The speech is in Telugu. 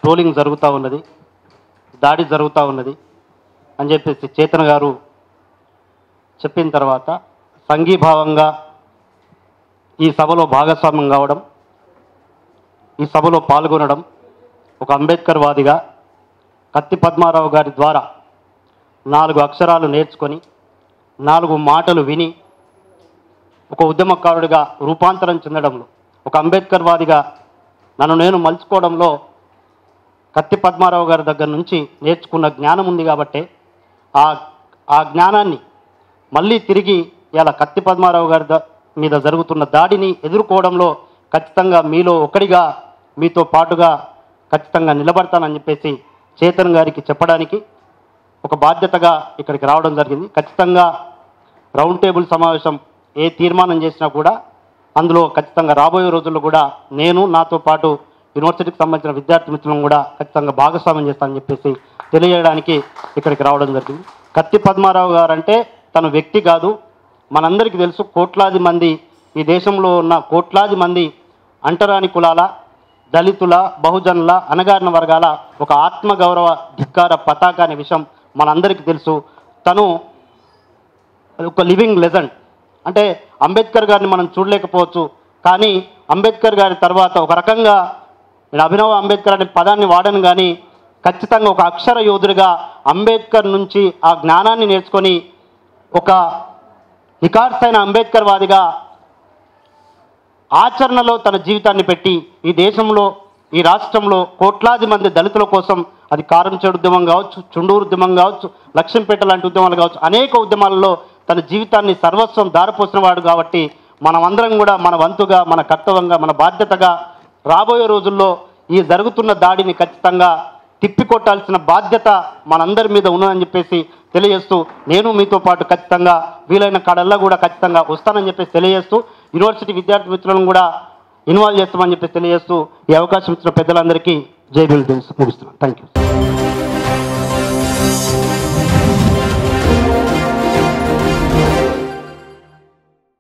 ట్రోలింగ్ జరుగుతూ ఉన్నది దాడి జరుగుతూ ఉన్నది అని చెప్పేసి చేతన్ గారు చెప్పిన తర్వాత సంఘీభావంగా ఈ సభలో భాగస్వామ్యం కావడం ఈ సభలో పాల్గొనడం ఒక అంబేద్కర్ వాదిగా కత్తి పద్మారావు గారి ద్వారా నాలుగు అక్షరాలు నేర్చుకొని నాలుగు మాటలు విని ఒక ఉద్యమకారుడిగా రూపాంతరం చెందడంలో ఒక అంబేద్కర్ వాదిగా నన్ను నేను మలుచుకోవడంలో కత్తి పద్మారావు గారి దగ్గర నుంచి నేర్చుకున్న జ్ఞానం ఉంది కాబట్టి ఆ ఆ జ్ఞానాన్ని మళ్ళీ తిరిగి ఇలా కత్తి పద్మారావు గారి ద- మీద జరుగుతున్న దాడిని ఎదుర్కోవడంలో ఖచ్చితంగా మీలో ఒకడిగా మీతో పాటుగా ఖచ్చితంగా నిలబడతానని చెప్పేసి చేతన్ గారికి చెప్పడానికి ఒక బాధ్యతగా ఇక్కడికి రావడం జరిగింది ఖచ్చితంగా రౌండ్ టేబుల్ సమావేశం ఏ తీర్మానం చేసినా కూడా అందులో ఖచ్చితంగా రాబోయే రోజుల్లో కూడా నేను నాతో పాటు యూనివర్సిటీకి సంబంధించిన విద్యార్థి మిత్రులను కూడా ఖచ్చితంగా భాగస్వామ్యం చేస్తానని చెప్పేసి తెలియజేయడానికి ఇక్కడికి రావడం జరిగింది కత్తి పద్మారావు గారు అంటే తన వ్యక్తి కాదు మనందరికీ తెలుసు కోట్లాది మంది ఈ దేశంలో ఉన్న కోట్లాది మంది అంటరాని కులాల దళితుల బహుజనుల అణగారిన వర్గాల ఒక ఆత్మగౌరవ ధిక్కార పతాక అనే విషయం మనందరికీ తెలుసు తను ఒక లివింగ్ లెజెండ్ అంటే అంబేద్కర్ గారిని మనం చూడలేకపోవచ్చు కానీ అంబేద్కర్ గారి తర్వాత ఒక రకంగా నేను అభినవ అంబేద్కర్ అనే పదాన్ని వాడను కానీ ఖచ్చితంగా ఒక అక్షర యోధుడిగా అంబేద్కర్ నుంచి ఆ జ్ఞానాన్ని నేర్చుకొని ఒక నికార్సైన అంబేద్కర్ వాదిగా ఆచరణలో తన జీవితాన్ని పెట్టి ఈ దేశంలో ఈ రాష్ట్రంలో కోట్లాది మంది దళితుల కోసం అది కారంచేడు ఉద్యమం కావచ్చు చుండూరు ఉద్యమం కావచ్చు లక్ష్మీపేట లాంటి ఉద్యమాలు కావచ్చు అనేక ఉద్యమాలలో తన జీవితాన్ని సర్వస్వం దారిపోసిన వాడు కాబట్టి మనమందరం కూడా మన వంతుగా మన కర్తవ్యంగా మన బాధ్యతగా రాబోయే రోజుల్లో ఈ జరుగుతున్న దాడిని ఖచ్చితంగా తిప్పికొట్టాల్సిన బాధ్యత మనందరి మీద ఉన్నదని చెప్పేసి తెలియజేస్తూ నేను మీతో పాటు ఖచ్చితంగా వీలైన కాడల్లా కూడా ఖచ్చితంగా వస్తానని చెప్పేసి తెలియజేస్తూ యూనివర్సిటీ విద్యార్థి మిత్రులను కూడా ఇన్వాల్వ్ చేస్తామని చెప్పేసి తెలియజేస్తూ ఈ అవకాశం ఇచ్చిన పెద్దలందరికీ జై బిల్ తెలుసు ముగిస్తున్నాను థ్యాంక్ యూ